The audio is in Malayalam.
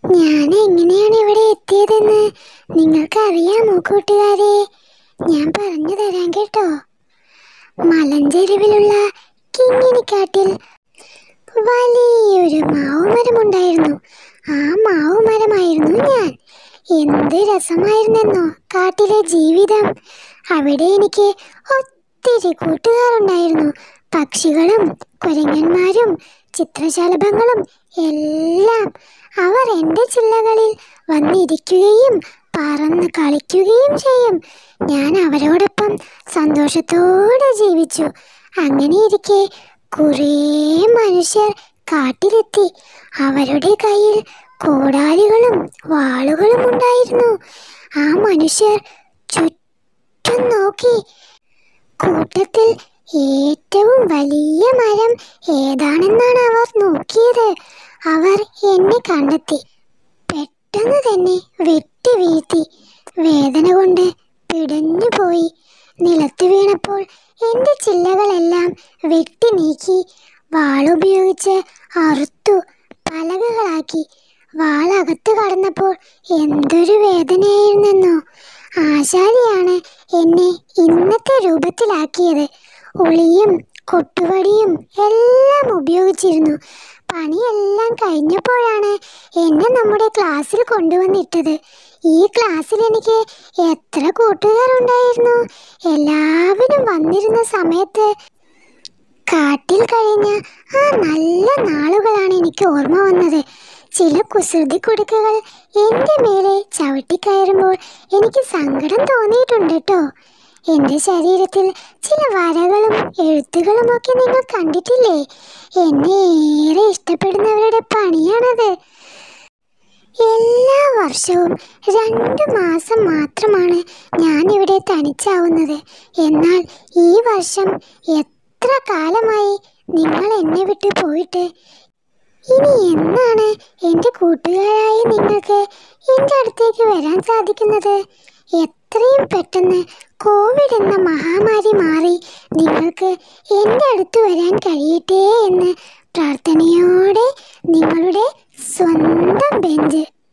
ഞാൻ എങ്ങനെയാണ് ഇവിടെ എത്തിയതെന്ന് നിങ്ങൾക്ക് അറിയാമോ കൂട്ടുകാരെ ഞാൻ പറഞ്ഞു തരാം കേട്ടോ മലഞ്ചെരുവിലുള്ള കിങ്ങിണിക്കാട്ടിൽ വലിയൊരു മാവുമരമുണ്ടായിരുന്നു ആ മാവുമരമായിരുന്നു ഞാൻ എന്ത് രസമായിരുന്നെന്നോ കാട്ടിലെ ജീവിതം അവിടെ എനിക്ക് ഒത്തിരി കൂട്ടുകാരുണ്ടായിരുന്നു പക്ഷികളും കുരങ്ങന്മാരും ചിത്രശലഭങ്ങളും എല്ലാം അവർ എൻ്റെ ചില്ലകളിൽ വന്നിരിക്കുകയും പറന്ന് കളിക്കുകയും ചെയ്യും ഞാൻ അവരോടൊപ്പം സന്തോഷത്തോടെ ജീവിച്ചു അങ്ങനെ ഇരിക്കെ കുറേ മനുഷ്യർ കാട്ടിലെത്തി അവരുടെ കയ്യിൽ കോടാലികളും വാളുകളും ഉണ്ടായിരുന്നു ആ മനുഷ്യർ ചുറ്റും നോക്കി കൂട്ടത്തിൽ ഏറ്റവും വലിയ മരം ഏതാണെന്നാണ് അവർ നോക്കിയത് അവർ എന്നെ കണ്ടെത്തി പെട്ടെന്ന് തന്നെ വെട്ടി വീഴ്ത്തി വേദന കൊണ്ട് പിടഞ്ഞു പോയി നിലത്ത് വീണപ്പോൾ എൻ്റെ ചില്ലകളെല്ലാം വെട്ടി നീക്കി വാളുപയോഗിച്ച് അറുത്തു പലകകളാക്കി വാളകത്ത് കടന്നപ്പോൾ എന്തൊരു വേദനയായിരുന്നെന്നോ ആശാരിയാണ് എന്നെ ഇന്നത്തെ രൂപത്തിലാക്കിയത് ഉളിയും കൊട്ടുവടിയും എല്ലാം ഉപയോഗിച്ചിരുന്നു പണിയെല്ലാം കഴിഞ്ഞപ്പോഴാണ് എന്നെ നമ്മുടെ ക്ലാസ്സിൽ കൊണ്ടുവന്നിട്ടത് ഈ ക്ലാസ്സിൽ എനിക്ക് എത്ര കൂട്ടുകാരുണ്ടായിരുന്നു എല്ലാവരും വന്നിരുന്ന സമയത്ത് കാട്ടിൽ കഴിഞ്ഞ ആ നല്ല നാളുകളാണ് എനിക്ക് ഓർമ്മ വന്നത് ചില കുസൃതി കുടുക്കുകൾ എൻ്റെ മേലെ ചവിട്ടിക്കയറുമ്പോൾ എനിക്ക് സങ്കടം തോന്നിയിട്ടുണ്ട് കേട്ടോ എൻ്റെ ശരീരത്തിൽ ചില വരകളും എഴുത്തുകളും ഒക്കെ നിങ്ങൾ കണ്ടിട്ടില്ലേ എന്നെ ഏറെ ഇഷ്ടപ്പെടുന്നവരുടെ പണിയാണത് എല്ലാ വർഷവും രണ്ട് മാസം മാത്രമാണ് ഞാൻ ഇവിടെ തനിച്ചാവുന്നത് എന്നാൽ ഈ വർഷം എത്ര കാലമായി നിങ്ങൾ എന്നെ വിട്ട് പോയിട്ട് ഇനി എന്നാണ് എൻ്റെ കൂട്ടുകാരായ നിങ്ങൾക്ക് എൻ്റെ അടുത്തേക്ക് വരാൻ സാധിക്കുന്നത് എത്രയും പെട്ടെന്ന് കോവിഡ് എന്ന മഹാമാരി മാറി നിങ്ങൾക്ക് എൻ്റെ അടുത്ത് വരാൻ കഴിയട്ടെ എന്ന് പ്രാർത്ഥനയോടെ നിങ്ങളുടെ സ്വന്തം ബെഞ്ച്